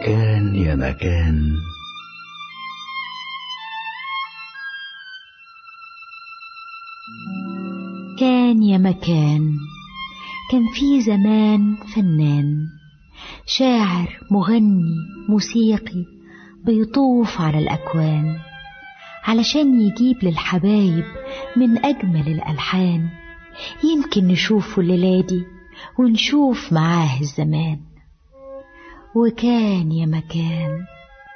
كان يا مكان كان يا مكان كان في زمان فنان شاعر مغني موسيقي بيطوف على الأكوان علشان يجيب للحبايب من أجمل الألحان يمكن نشوفه الليلة دي ونشوف معاه الزمان وكان يا مكان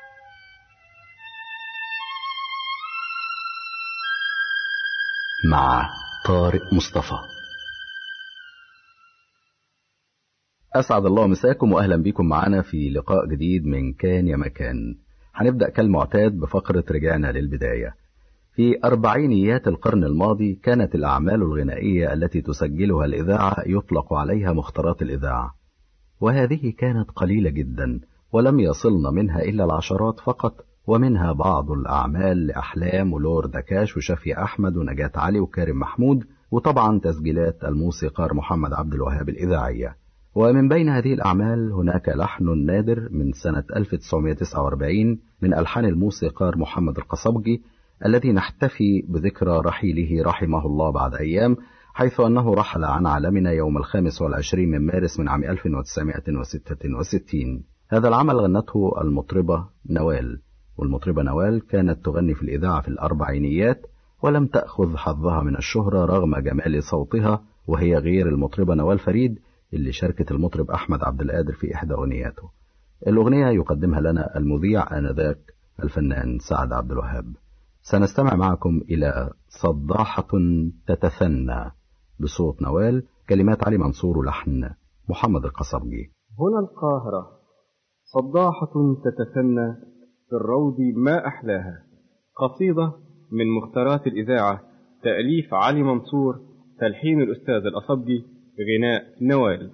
مع طارق مصطفى أسعد الله مساكم وأهلا بكم معنا في لقاء جديد من كان يا مكان هنبدأ كالمعتاد بفقرة رجعنا للبداية في أربعينيات القرن الماضي كانت الأعمال الغنائية التي تسجلها الإذاعة يطلق عليها مختارات الإذاعة وهذه كانت قليلة جدا ولم يصلن منها إلا العشرات فقط ومنها بعض الأعمال لأحلام ولورد كاش وشفي أحمد ونجاة علي وكارم محمود وطبعا تسجيلات الموسيقار محمد عبد الوهاب الإذاعية ومن بين هذه الأعمال هناك لحن نادر من سنة 1949 من ألحان الموسيقار محمد القصبجي الذي نحتفي بذكرى رحيله رحمه الله بعد أيام حيث أنه رحل عن عالمنا يوم الخامس والعشرين من مارس من عام 1966 هذا العمل غنته المطربة نوال والمطربة نوال كانت تغني في الإذاعة في الأربعينيات ولم تأخذ حظها من الشهرة رغم جمال صوتها وهي غير المطربة نوال فريد اللي شاركت المطرب أحمد عبد القادر في إحدى أغنياته الأغنية يقدمها لنا المذيع آنذاك الفنان سعد عبد الوهاب سنستمع معكم إلى صداحة تتثنى بصوت نوال كلمات علي منصور ولحن محمد القصبجي هنا القاهرة صداحة تتثنى في الروض ما أحلاها قصيدة من مختارات الإذاعة تأليف علي منصور تلحين الأستاذ الأصبجي غناء نوال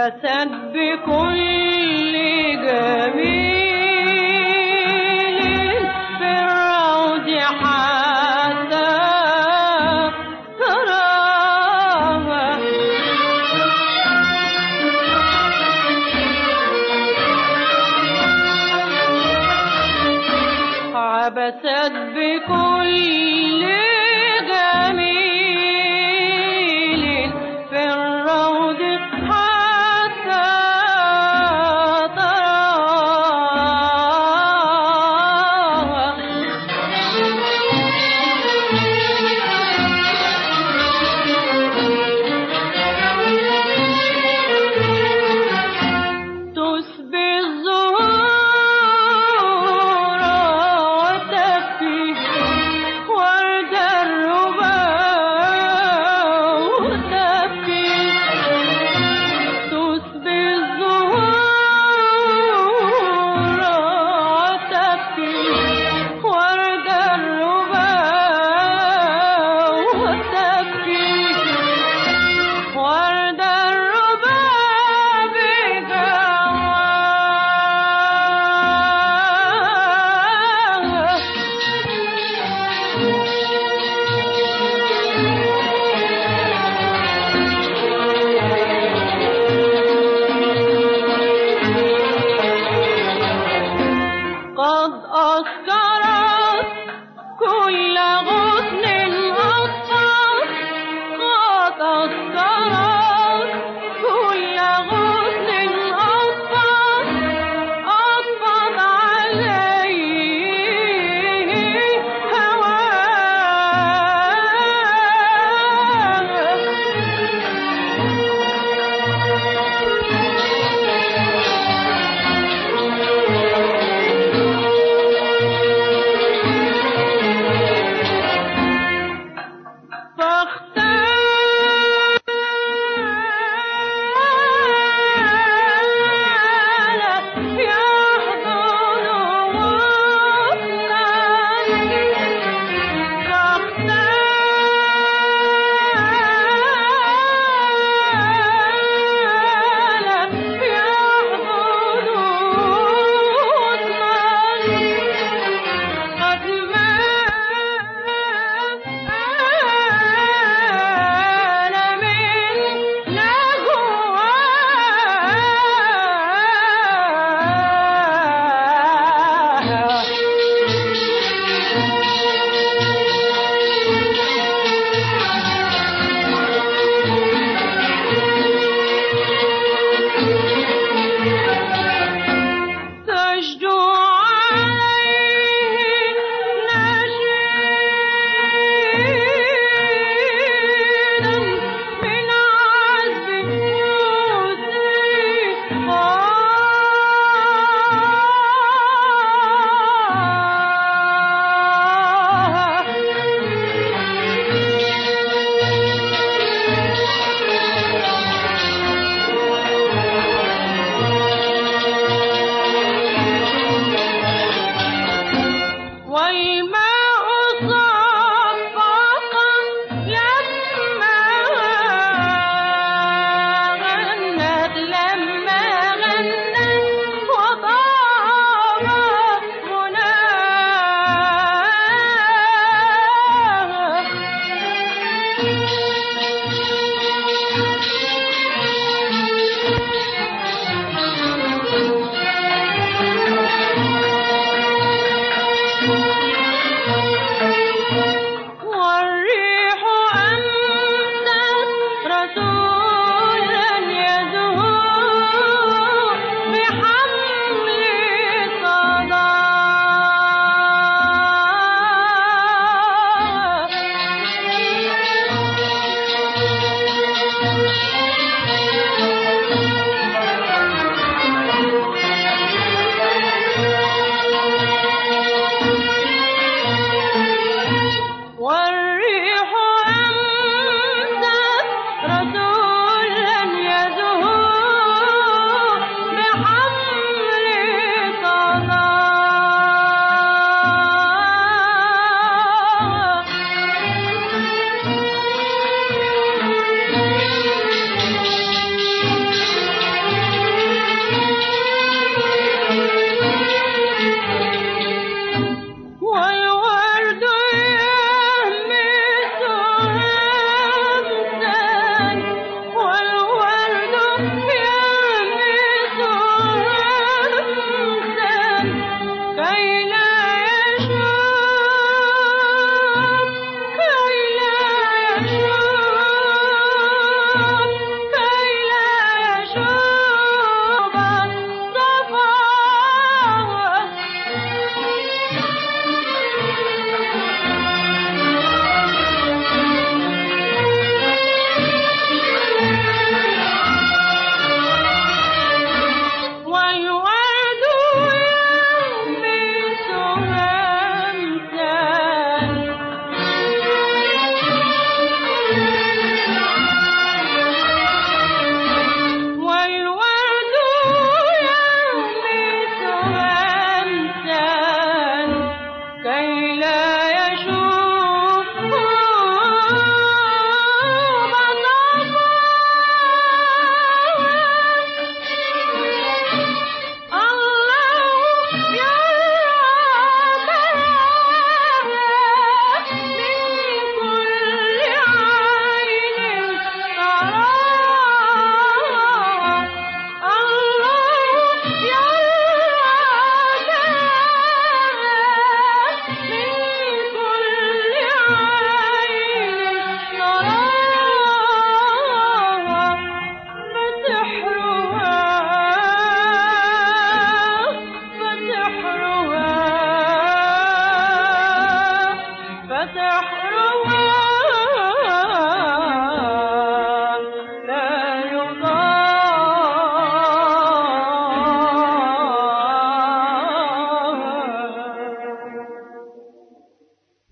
عبست بكل جميل في الروض حتى تراها عبست بكل جميل في الروض حتى تراها تسبي الزهور وتبكي وردة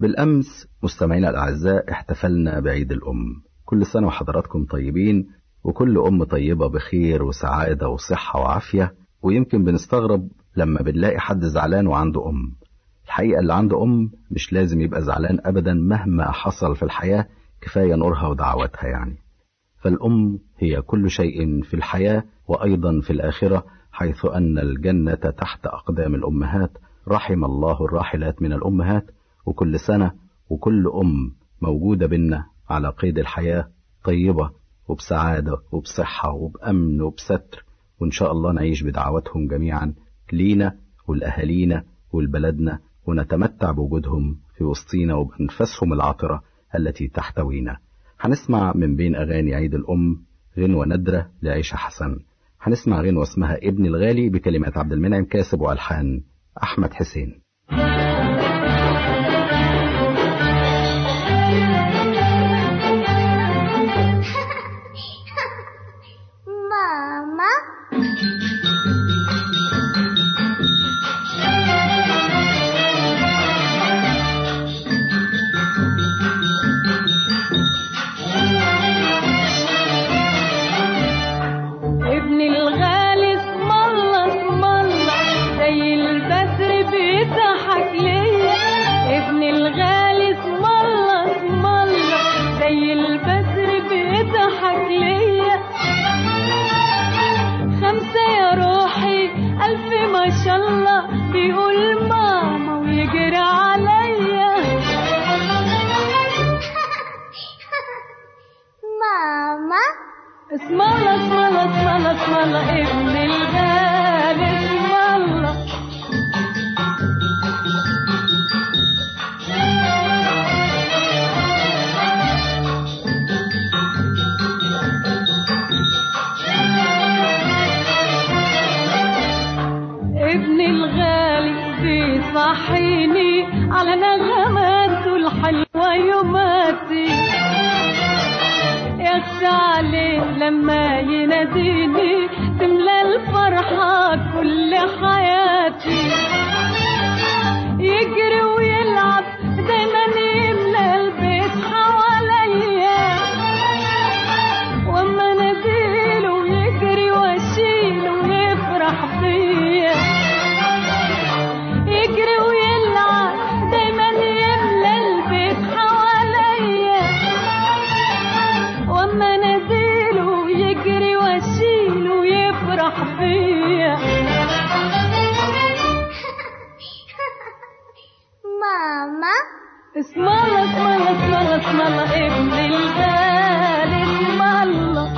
بالأمس مستمعينا الأعزاء احتفلنا بعيد الأم كل سنة وحضراتكم طيبين وكل أم طيبة بخير وسعادة وصحة وعافية ويمكن بنستغرب لما بنلاقي حد زعلان وعنده أم الحقيقة اللي عنده أم مش لازم يبقى زعلان أبدا مهما حصل في الحياة كفاية نورها ودعواتها يعني فالأم هي كل شيء في الحياة وأيضا في الآخرة حيث أن الجنة تحت أقدام الأمهات رحم الله الراحلات من الأمهات وكل سنة وكل أم موجودة بينا على قيد الحياة طيبة وبسعادة وبصحة وبأمن وبستر وإن شاء الله نعيش بدعواتهم جميعا لينا ولأهالينا ولبلدنا ونتمتع بوجودهم في وسطينا وبأنفاسهم العطرة التي تحتوينا هنسمع من بين أغاني عيد الأم غنوة نادرة لعيشة حسن هنسمع غنوة اسمها ابن الغالي بكلمات عبد المنعم كاسب وألحان أحمد حسين ماما ابن الغالي اسم الله اسم الله زي البدر بيضحك ليا ابن الغالي اسم الله اسم الله زي البدر بيضحك ليا خمسة يا روحي ألف ما شاء الله بيقول ماما ويجري عليا ماما اسم الله اسم الله اسم الله اسم الله ابن الغالي اسم الله ابن الغالي بيصحيني على نغماته الحلوة يوماتي يخشى عليه لما يناديني تملى الفرحة كل حياتي يجري ويلعب دايما يملى البيت حواليا واما ناديله يجري واشيله ويفرح بيا يجري ويلعب دايما يملى البيت حواليا واما ناديله يجري واشيله ويفرح بيا ماما اسم الله اسم الله اسم الله اسم الله ابن الغالي اسم الله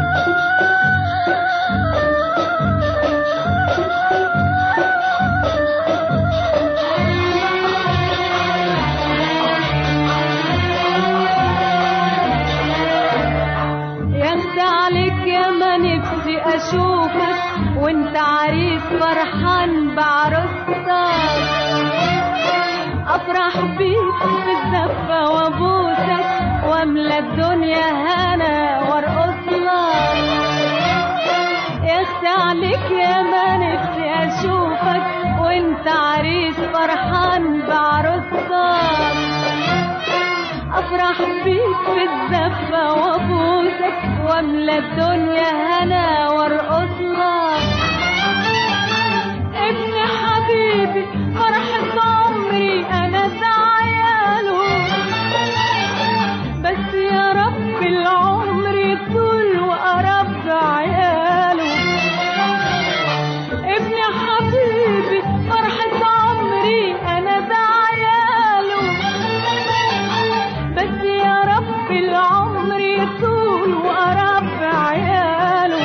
ياخد عليك يا ما نفسي اشوفك وانت عريس فرحان بعروستك افرح بيك في الزفه وابوسك واملى الدنيا هنا وارقص لك يخشى عليك يا ما نفسي اشوفك وانت عريس فرحان بعروستك افرح بيك في الزفه وابوسك واملى الدنيا هنا وارقص لك ابن حبيبي فرحة عمري انا عياله بس يا رب العمر يطول وقرب عياله ابن حبيبي فرحة عمري انا عياله بس يا رب العمر يطول وقرب عياله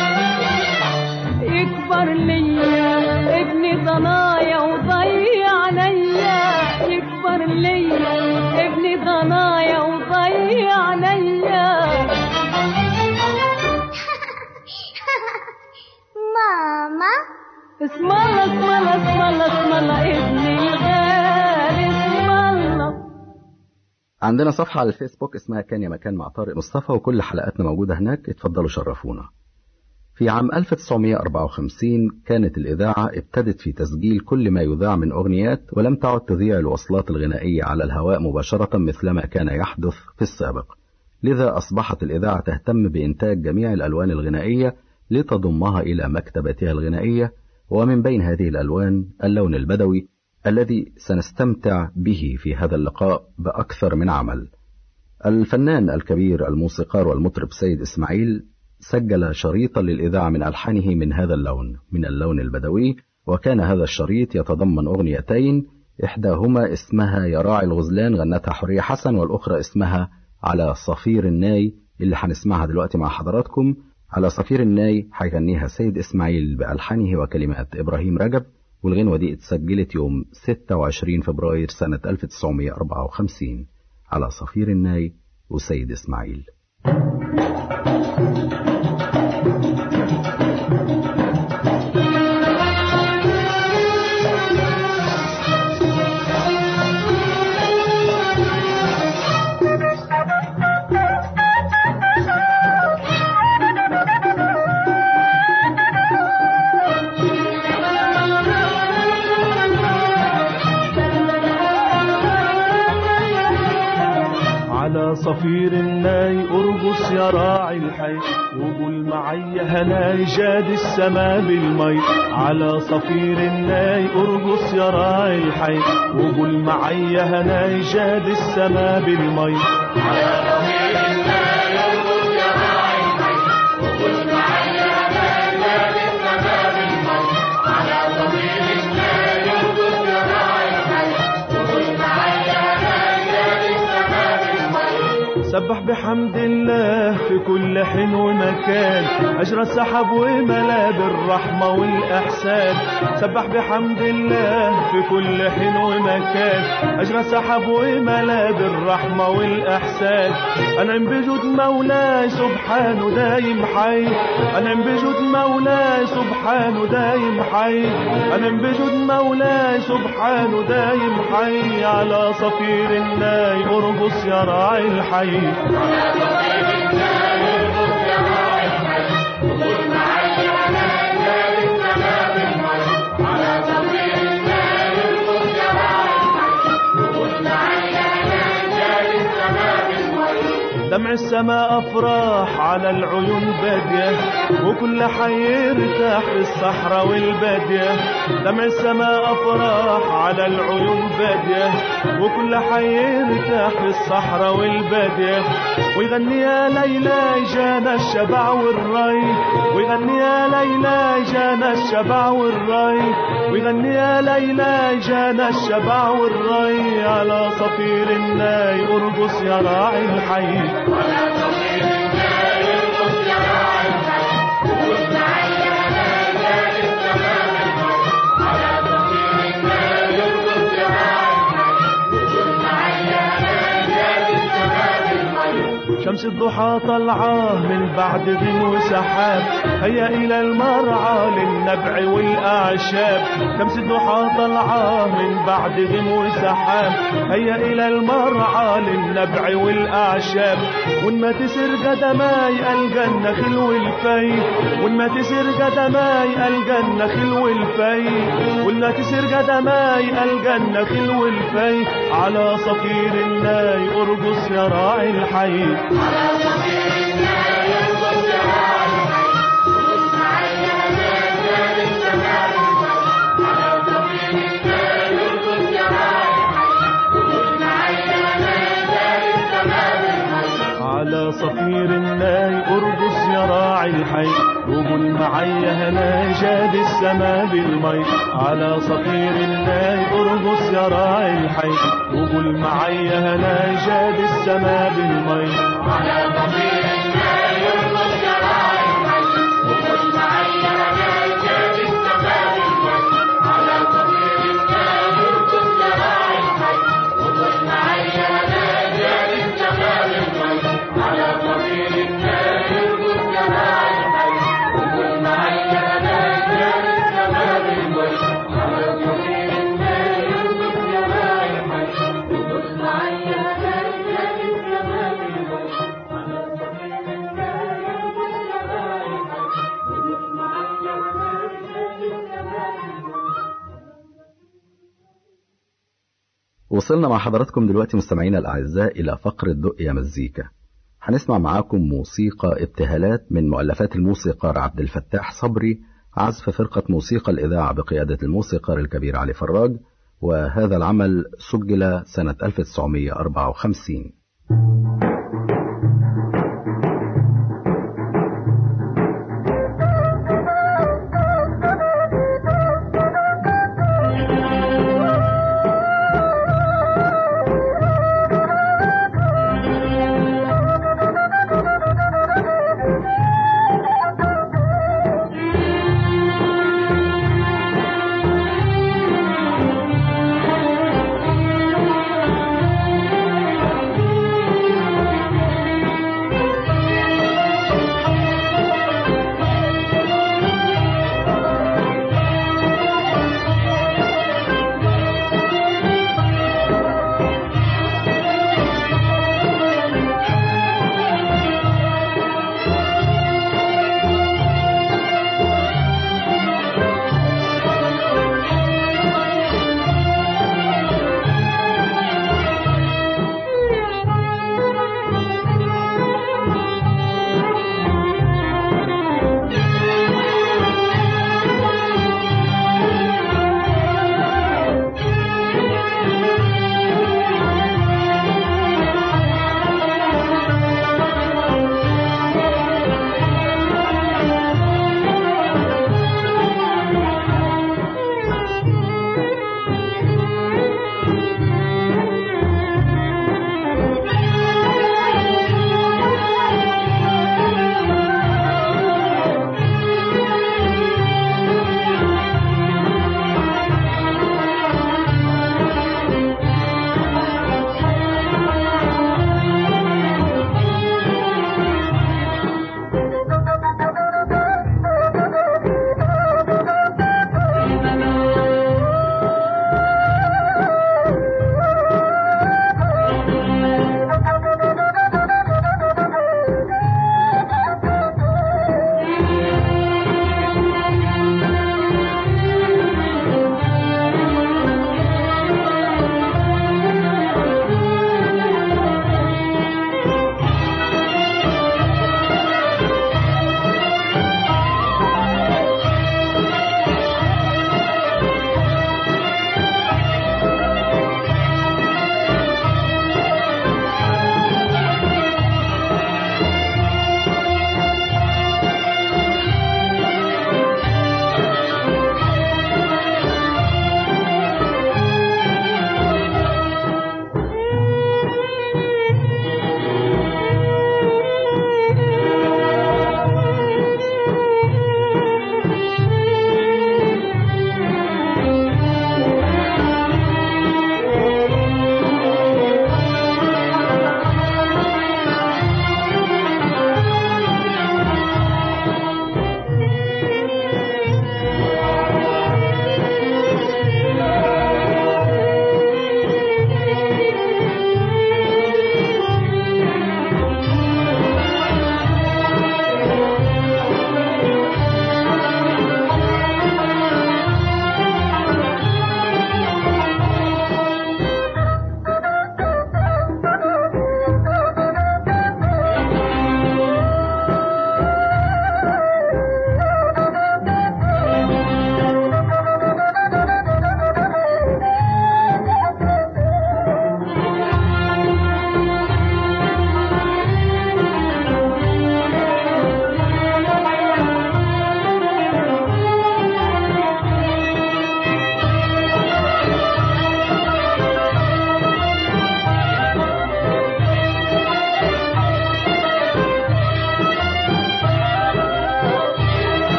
يكبر ليا ابن ضنايا وضيع عليا يكبر ليا ابن ضنايا وضيع عليا ماما اسم الله اسم الله اسم الله اسم الله ابن الغالي اسم الله عندنا صفحة على الفيسبوك اسمها كان يا مكان مع طارق مصطفى وكل حلقاتنا موجودة هناك اتفضلوا شرفونا في عام 1954 كانت الإذاعة ابتدت في تسجيل كل ما يذاع من أغنيات ولم تعد تذيع الوصلات الغنائية على الهواء مباشرة مثلما كان يحدث في السابق لذا أصبحت الإذاعة تهتم بإنتاج جميع الألوان الغنائية لتضمها إلى مكتبتها الغنائية ومن بين هذه الألوان اللون البدوي الذي سنستمتع به في هذا اللقاء بأكثر من عمل الفنان الكبير الموسيقار والمطرب سيد إسماعيل سجل شريطا للإذاعة من ألحانه من هذا اللون من اللون البدوي وكان هذا الشريط يتضمن أغنيتين إحداهما اسمها يا راعي الغزلان غنتها حورية حسن والأخرى اسمها على صفير الناي اللي هنسمعها دلوقتي مع حضراتكم على صفير الناي هيغنيها سيد إسماعيل بألحانه وكلمات إبراهيم رجب والغنوة دي اتسجلت يوم 26 فبراير سنة 1954 على صفير الناي وسيد إسماعيل على صفير الناي ارقص يا راعي الحي وقول معي هناي جاد السما بالمي على صفير الناي ارقص يا راعي الحي وقول معي هناي جاد السما بالمي سبح بحمد الله في كل حين ومكان أجرى السحب وملا بالرحمة والإحسان سبح بحمد الله في كل حين ومكان أجرى السحب وملا بالرحمة والإحسان أنعم بجود مولاي سبحانه دايم حي أنعم بجود مولاي سبحانه دايم حي أنعم بجود مولاي سبحانه دايم حي على صفير الناي ارقص يا راعي الحي دمع السماء افراح على العيون بادية وكل حي يرتاح في الصحراء والبادية دمع السماء افراح على العيون بادية وكل حي يرتاح في الصحراء والبادية ويغني يا ليلى جانا الشبع والري ويغني يا ليلى جانا الشبع والري ويغني يا ليلى جانا الشبع والري على صفير الناي ارقص يا راعي الحي شمس الضحى طلعاه من بعد غيم سحاب هيا إلى المرعى للنبع والأعشاب شمس الضحى طلعاه من بعد غيم سحاب هيا إلى المرعى للنبع والأعشاب وإن ما تسر قدماي ألقى النخل والفي وإن ما تسر قدماي ألقى النخل والفي وإن ما تسر قدماي ألقى النخل والفي على صفير الناي ارقص يا راعي الحي على صفير الناي ارقص يا راعي الحي وقول معي هنا جاد السما بالمي على صفير الناي ارقص يا راعي الحي وقول معي هنا جاد السما بالمي على صفير الناي ارقص يا راعي الحي وقول معي هنا جاد السما بالمي على صفير الناي ارقص يا راعي الحي وقول معي هنا جاد السما بالمي على صفير الناي ارقص يا راعي الحي وقول معي هنا جاد السما بالمي على صفير الناي ارقص يا راعي الحي وقول معي هنا جاد السما بالمي على صفير وصلنا مع حضراتكم دلوقتي مستمعينا الأعزاء إلى فقرة دق يا مزيكا هنسمع معاكم موسيقى ابتهالات من مؤلفات الموسيقار عبد الفتاح صبري عزف فرقة موسيقى الإذاعة بقيادة الموسيقار الكبير علي فراج وهذا العمل سجل سنة 1954 يا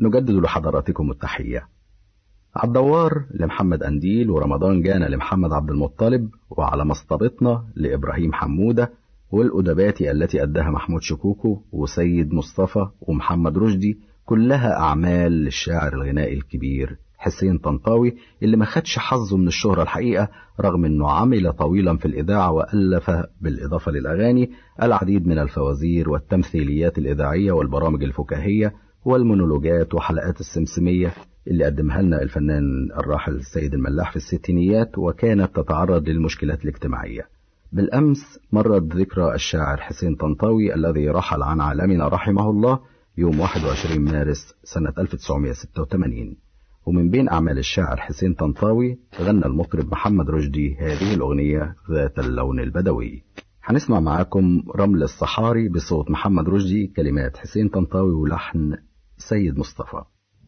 نجدد لحضراتكم التحية عالدوار لمحمد أنديل ورمضان جانا لمحمد عبد المطلب وعلى مسطرتنا لإبراهيم حمودة والأدبات التي أداها محمود شكوكو وسيد مصطفى ومحمد رشدي كلها أعمال للشاعر الغنائي الكبير حسين طنطاوي اللي ما خدش حظه من الشهرة الحقيقة رغم انه عمل طويلا في الإذاعة وألف بالإضافة للأغاني العديد من الفوازير والتمثيليات الإذاعية والبرامج الفكاهية والمونولوجات وحلقات السمسمية اللي قدمها لنا الفنان الراحل السيد الملاح في الستينيات وكانت تتعرض للمشكلات الاجتماعية بالأمس مرت ذكرى الشاعر حسين طنطاوي الذي رحل عن عالمنا رحمه الله يوم 21 مارس سنة 1986 ومن بين أعمال الشاعر حسين طنطاوي غنى المطرب محمد رشدي هذه الأغنية ذات اللون البدوي هنسمع معاكم رمل الصحاري بصوت محمد رشدي كلمات حسين طنطاوي ولحن سيد مصطفى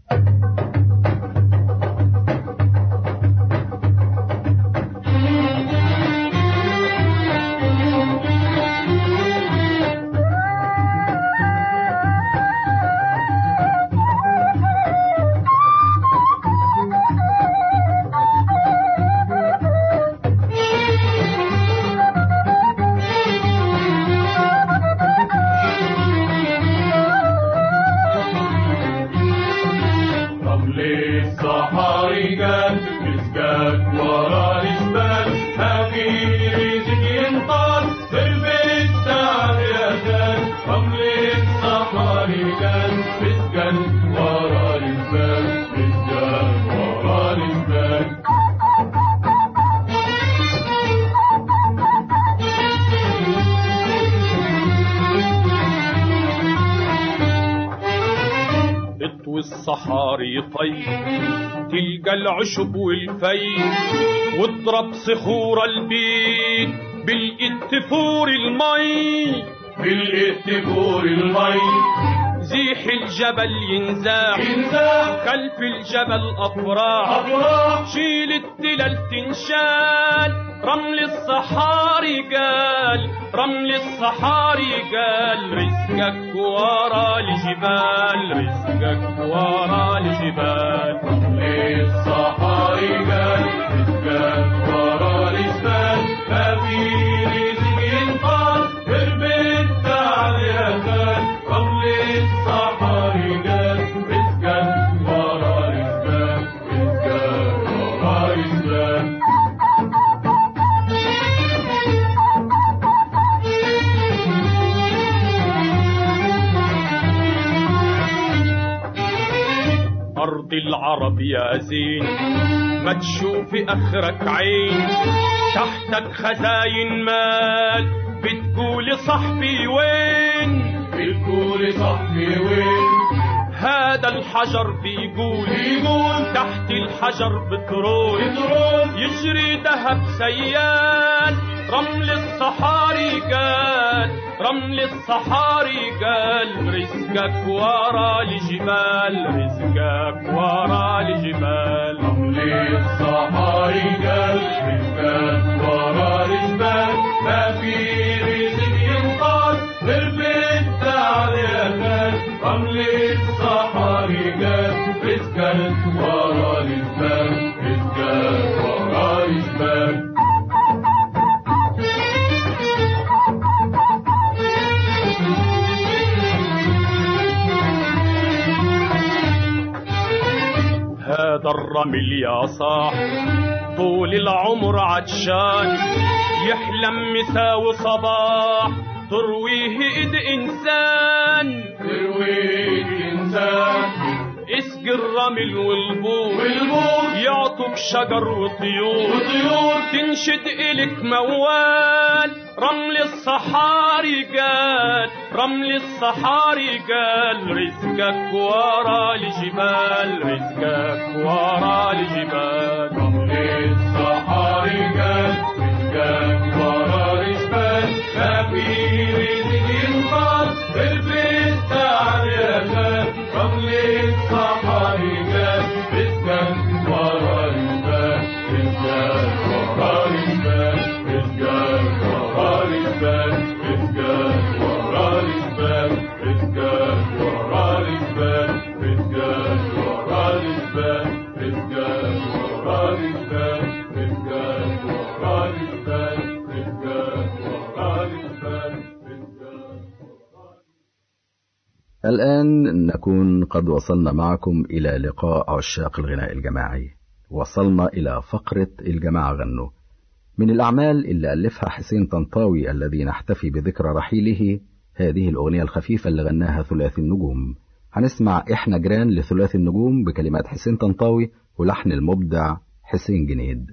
رمل الصحاري جال مسكات ورا الجبال هاجي رزق ينطال بالبيت تعال يا خال رمل الصحاري جال مسكات ورا الجبال مسكات ورا الجبال اطوي الصحاري طي تلقى العشب والفي واضرب صخور البيت بالاتفور المي بالاتفور المي زيح الجبل ينزاح ينزاح خلف الجبل افراح افراح شيل التلال تنشال رمل الصحاري قال رمل الصحاري قال رزقك ورا الجبال رزقك ورا الجبال رمل الصحاري قال رزقك ورا الجبال ما في رزق ينقال البيت تعال يا خال رمل الصحاري قال رزقك ورا الجبال رزقك ورا الجبال أرض العرب يا زين ما تشوف آخرك عين تحتك خزاين مال بتقول صاحبي وين بتقول صاحبي وين هذا الحجر بيقول بيقول تحت الحجر بترول بترول يجري ذهب سيال رمل الصحاري قال رمل الصحاري قال رزقك ورا الجبال رزقك ورا الجبال رمل الصحاري قال رزقك ورا الجبال ما في رزق ينقال بالبيت تعال يا خال رمل الصحاري قال رزقك ورا الجبال رزقك ورا الجبال هذا الرمل يا صاح طول العمر عطشان يحلم مساء وصباح ترويه ايد انسان ترويه انسان اسقي الرمل والبور والبور يعطوك شجر وطيور وطيور تنشد الك موال رمل الصحاري قال رمل الصحاري قال رزقك ورا الجبال رزقك ورا الجبال رمل الصحاري قال رزقك ورا الجبال ما في رزق ينقال البيت تعال يا خال رمل الصحاري قال رزقك ورا الجبال رزقك ورا الجبال رزقك ورا الجبال رزقك ورا الجبال رزقك ورا الجبال رزقك الآن نكون قد وصلنا معكم إلى لقاء عشاق الغناء الجماعي وصلنا إلى فقرة الجماعة غنوا من الأعمال اللي ألفها حسين طنطاوي الذي نحتفي بذكرى رحيله هذه الأغنية الخفيفة اللي غناها ثلاثي النجوم هنسمع إحنا جيران لثلاثي النجوم بكلمات حسين طنطاوي ولحن المبدع حسين جنيد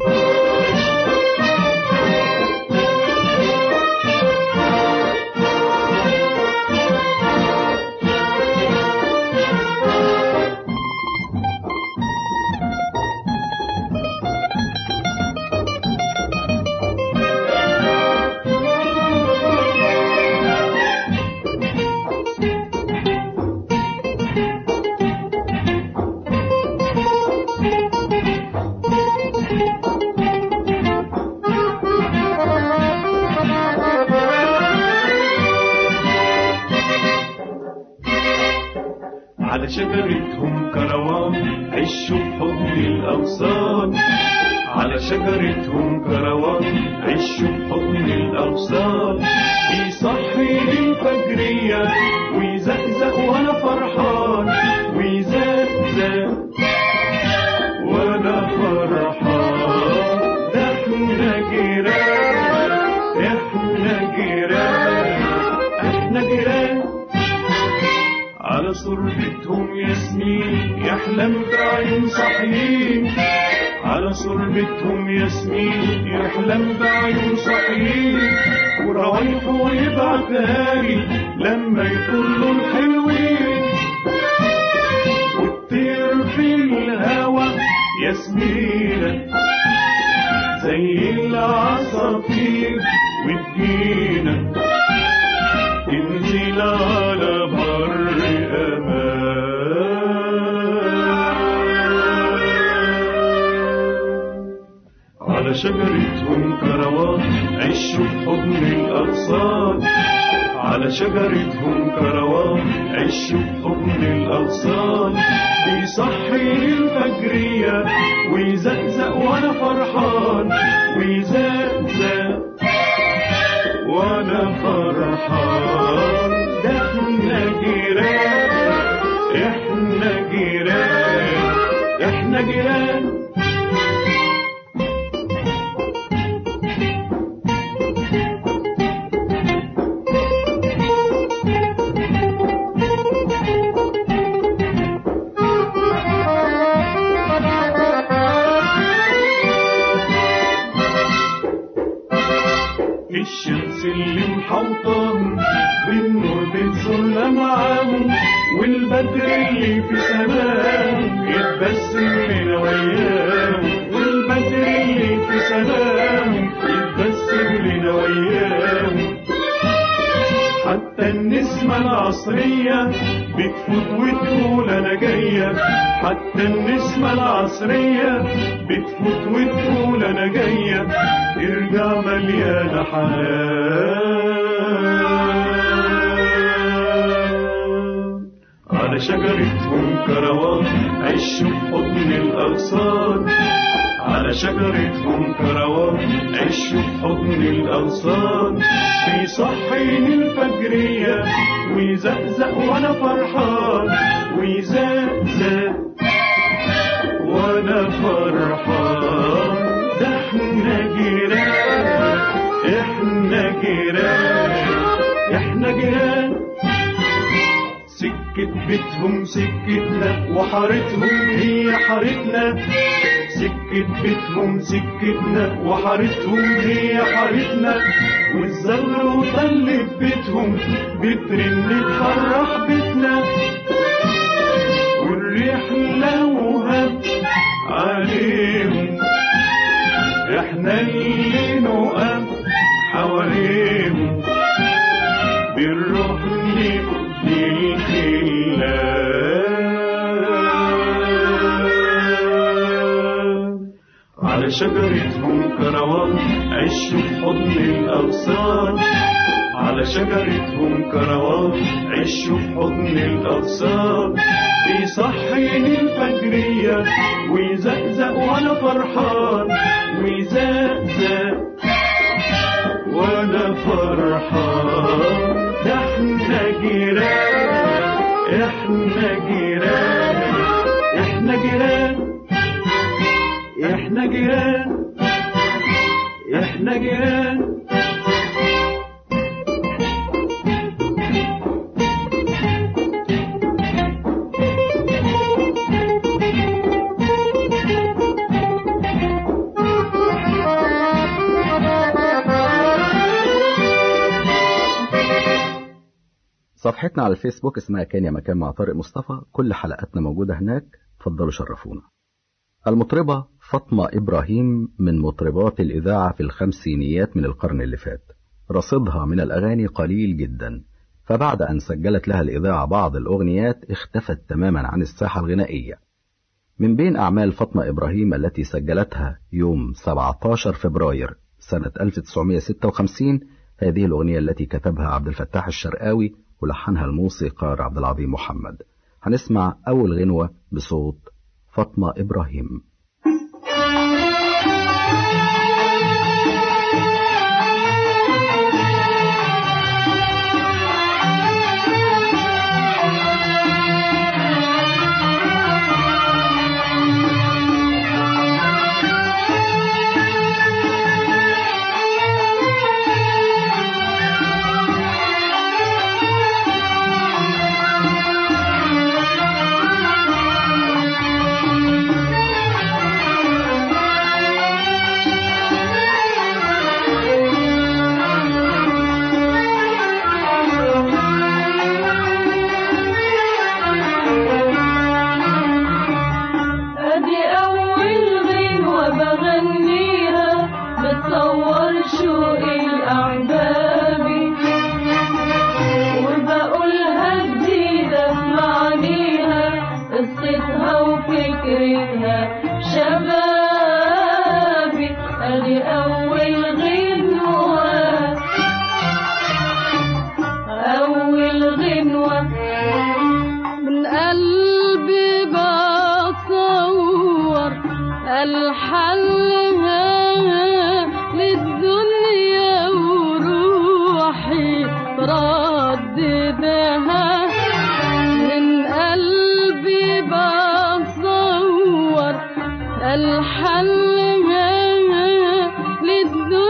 على شجرتهم كروان عشوا بحضن الأغصان على شجرتهم كروان عشوا بحضن الأغصان بيصحي للفجرية ويزقزق وأنا فرحان ويزقزق وأنا فرحان ده احنا جيران احنا جيران احنا جيران على صربتهم ياسمين يحلم بعين صحيين على صربتهم ياسمين يحلم بعين صحيين وروايحه يبعتها لي لما يطلوا الحلوين وتطير في الهوا ياسمينة زي العصافير وتجينا تنزل على بر أمان على شجرتهم كروان عشوا في حضن الأغصان على شجرتهم كروان عشوا في حضن الأغصان بيصحي الفجرية ويزقزق وأنا فرحان ويزقزق وانا فرحان ده احنا جيران احنا جيران احنا جيران الشمس اللي محوطاهم بالنور بتزورنا معاهم والبدر اللي في سماهم يتبسم لنا وياهم والبدر اللي في سماهم يتبسم لنا وياهم حتى النسمة العصرية بتفوت وتقول أنا جاية حتى النسمة العصرية بتفوت وتقول أنا جاية ترجع مليانة حنان على شجرتهم كروان عشوا في حضن الأغصان على شجرتهم كروان عشوا في حضن الأغصان بيصحيني الفجرية ويزقزق وأنا فرحان ويزقزق وأنا فرحان ده احنا جيران احنا جيران احنا جيران سكة بيتهم سكتنا وحارتهم هي حارتنا سكة بيتهم سكتنا وحارتهم هي حارتنا والزغر وطلة بيتهم بترن تفرح بيتنا والريح لو هب عليهم احنا اللي نقف حواليهم بنروح نبدي الخلان على شجرتهم كروان عشوا في حضن الأغصان على شجرتهم كروان عشوا في حضن الأغصان بيصحيني الفجرية ويزقزق وأنا فرحان ويزقزق وأنا فرحان ده احنا جيران جيران احنا جيران صفحتنا على الفيسبوك اسمها كان يا مكان مع طارق مصطفى كل حلقاتنا موجودة هناك اتفضلوا شرفونا المطربة فاطمة إبراهيم من مطربات الإذاعة في الخمسينيات من القرن اللي فات رصيدها من الأغاني قليل جدا فبعد أن سجلت لها الإذاعة بعض الأغنيات اختفت تماما عن الساحة الغنائية من بين أعمال فاطمة إبراهيم التي سجلتها يوم 17 فبراير سنة 1956 هذه الأغنية التي كتبها عبد الفتاح الشرقاوي ولحنها الموسيقار عبد العظيم محمد هنسمع أول غنوة بصوت فاطمة إبراهيم ادي اول غنوة بغنيها بتصور شوقي لاحبابي وبقولها جديدة في معانيها قصتها وفكرتها شبابي ادي اول غنوة اول غنوة من قلبي بصور الحلها للدنيا وروحي رددها شبابي ادي اول غنوة من قلبي بصور الحلها للدنيا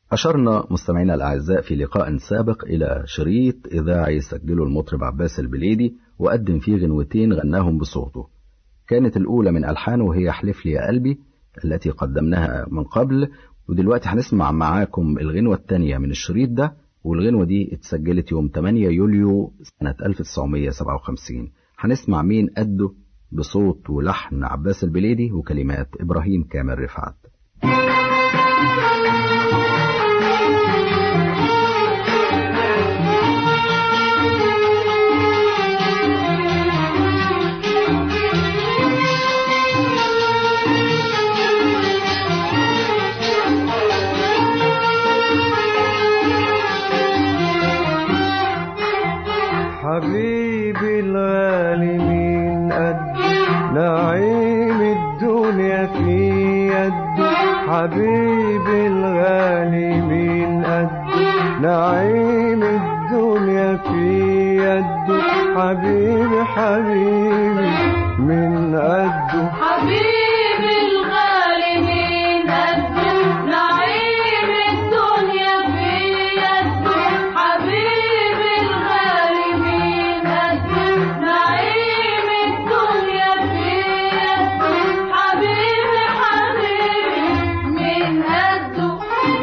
أشرنا مستمعينا الأعزاء في لقاء سابق إلى شريط إذاعي سجله المطرب عباس البليدي وقدم فيه غنوتين غناهم بصوته كانت الأولى من ألحانه وهي احلف لي يا قلبي التي قدمناها من قبل ودلوقتي هنسمع معاكم الغنوة الثانية من الشريط ده والغنوة دي اتسجلت يوم 8 يوليو سنة 1957 هنسمع مين قده بصوت ولحن عباس البليدي وكلمات إبراهيم كامل رفعت حبيبي الغالي من قد نعيم الدنيا في يده حبيبي الغالي من قد نعيم الدنيا في يده حبيبي حبيبي من قده حبيبي الغالي من قده نعيم الدنيا في يده حبيبي الغالي من قده نعيم الدنيا في يده حبيبي حبيبي من قده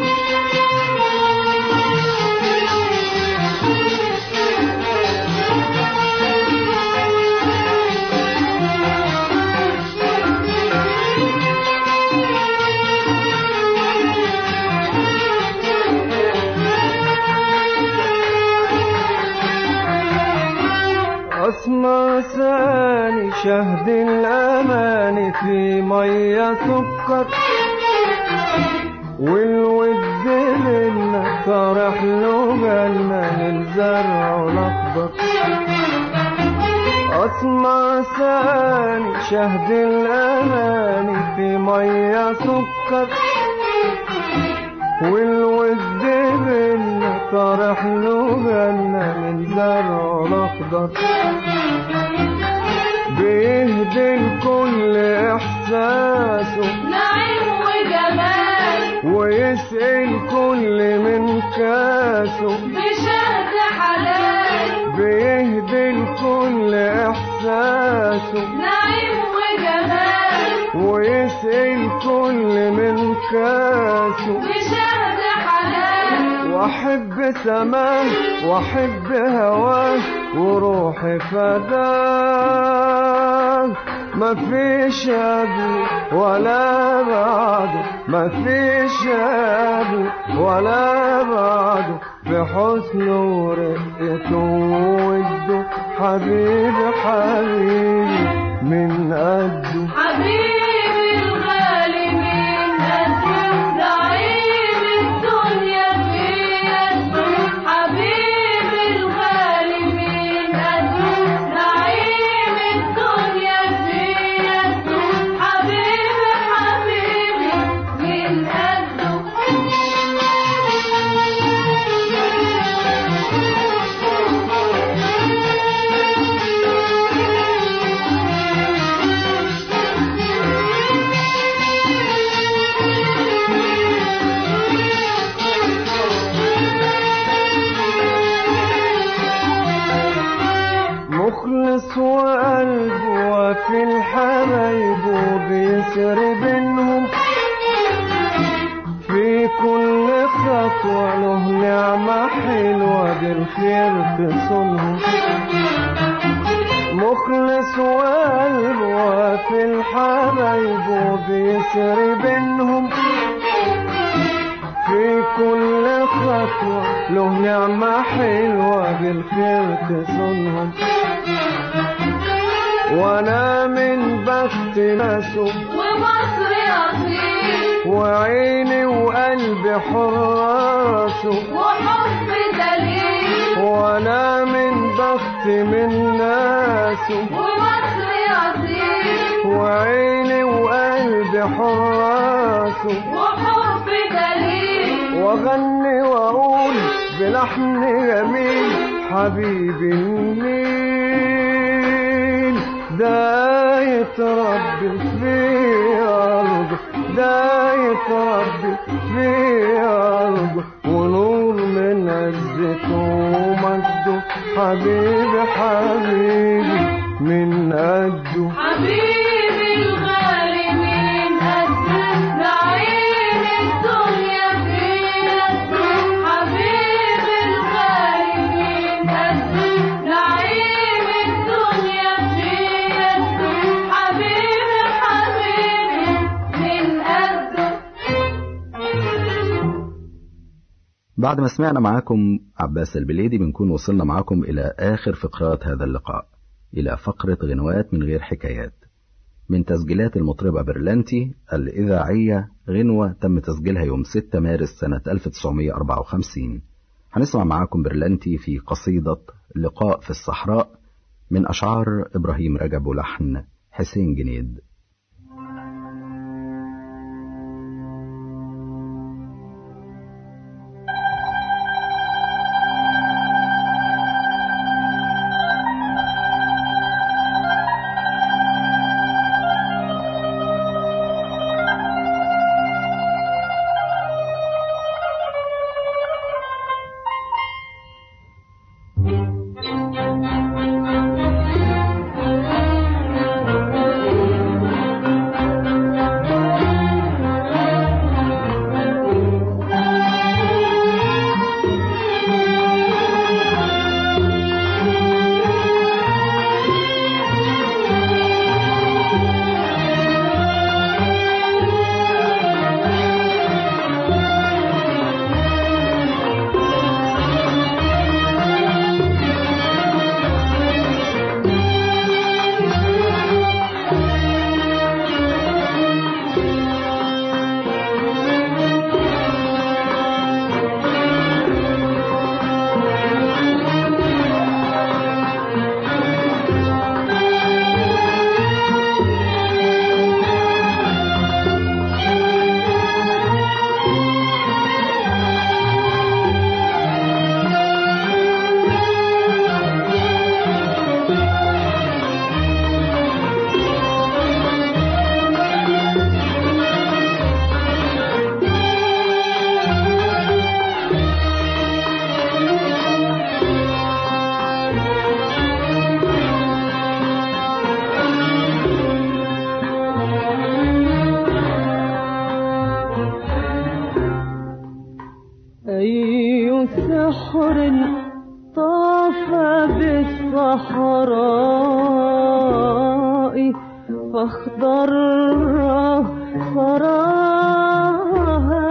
أسمع ثاني شهد الأمان في مية سكر والود منا طرح له جنة للزرع الأخضر أسمع ثاني شهد الأمان في مية سكر والود منا طرح له جنة من زرع الأخضر بيهدي الكل إحساسه نعيم وجمال ويسقي الكل من كاسه بشهد حلال بيهدي الكل إحساسه نعيم وجمال ويسقي الكل من كاسه بشهد حلال واحب سماه واحب هواه وروحي فداه مفيش قبل ولا بعده مفيش قبل ولا بعده في حسنه ورقته ووده حبيبي حبيبي من قده حبيبي الغالي من قده نعيم الدنيا في يده حبيبي الغالي من قده نعيم الدنيا في يده حبيبي حبيبي من مخلص وقلبه وفي الحبايب وبيسر بينهم في كل خطوة له نعمة حلوة بالخير تصونهم مخلص وقلبه وفي الحبايب وبيسر بينهم في كل خطوة له نعمة حلوة بالخير تصونهم وانا من بخت ناسه ومصر أصيل وعيني وقلبي حراسه وحب دليل وانا من بخت من ناسه ومصر أصيل وعيني وقلبي حراسه وحب دليل واغني واقول بلحن جميل حبيبي النيل ده يتربي في ارض أرضه ده يتربي في أرضه ونور من عزته ومجده حبيبي حبيبي من قده حبيبي الغالي من قده نعيم الدنيا في يده حبيبي الغالي من قده نعيم الدنيا في يده حبيبي حبيبي من قده بعد ما سمعنا معاكم عباس البليدي بنكون وصلنا معاكم إلى آخر فقرات هذا اللقاء إلى فقرة غنوات من غير حكايات من تسجيلات المطربة برلانتي الإذاعية غنوة تم تسجيلها يوم 6 مارس سنة 1954 هنسمع معاكم برلانتي في قصيدة لقاء في الصحراء من أشعار إبراهيم رجب ولحن حسين جنيد أي سحر طاف بالصحراء فاخضر ثراها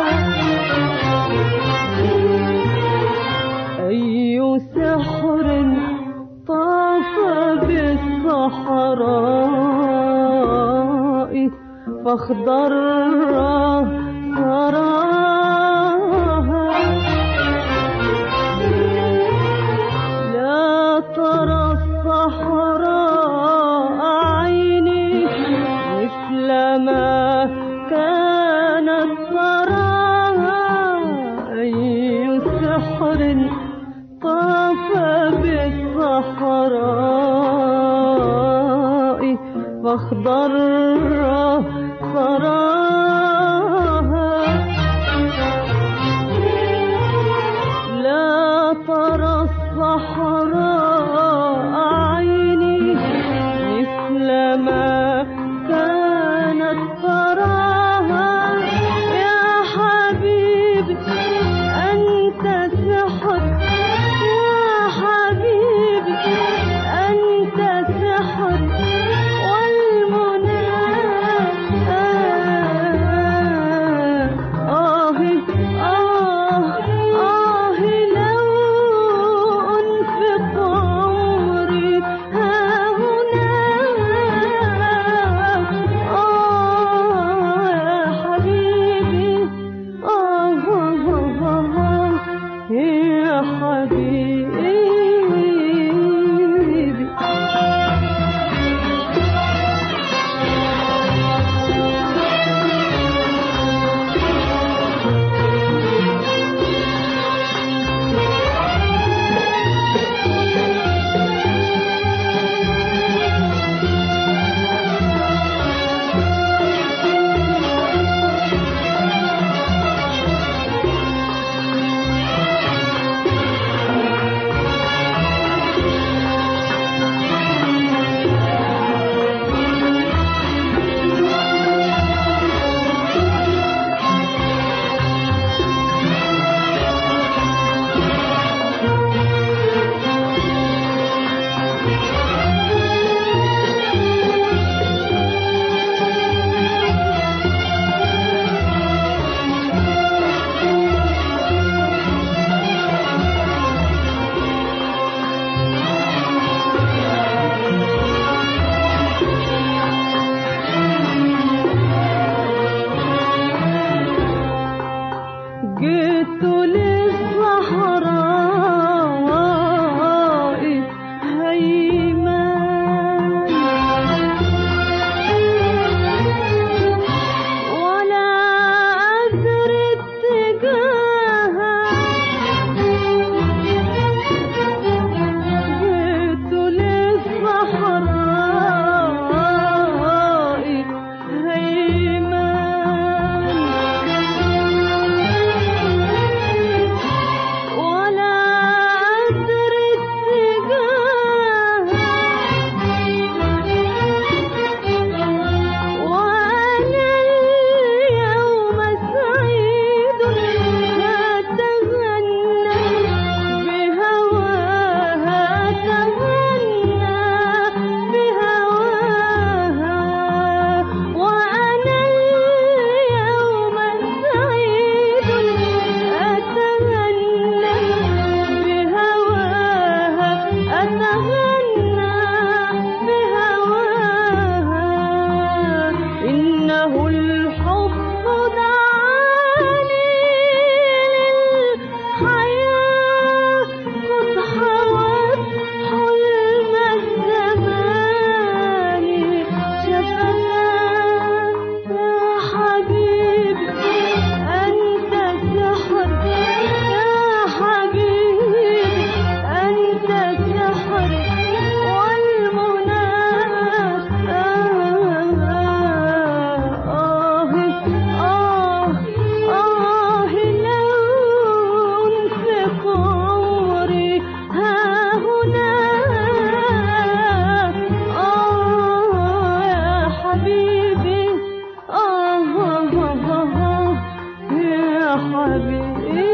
أي سحر طاف بالصحراء فاخضر ثراها لا ترى الصحراء عيني مثل ما كانت تراها أي سحر طاف بالصحراء فاخضر ثراها لا ترى الصحراء عيني مثل ما كانت تراها يا حبيبي أنت سحر يا حبيبي أنت سحر والمنى حبيبي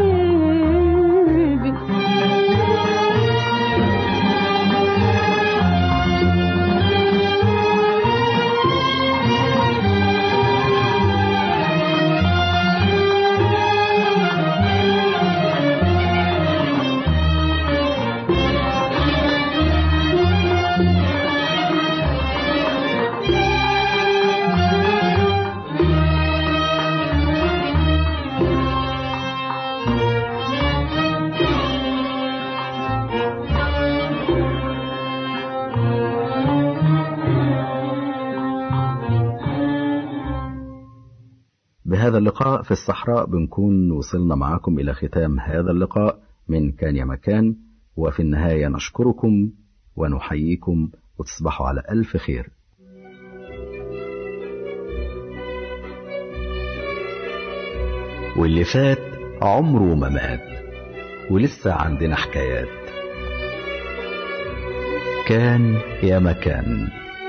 بهذا اللقاء في الصحراء بنكون وصلنا معكم إلى ختام هذا اللقاء من كان يا مكان وفي النهاية نشكركم ونحييكم وتصبحوا على ألف خير واللي فات عمره ما مات ولسه عندنا حكايات كان يا مكان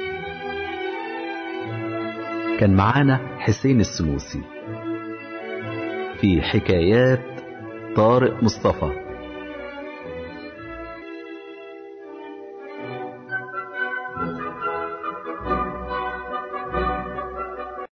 كان معانا حسين السنوسي في حكايات طارق مصطفى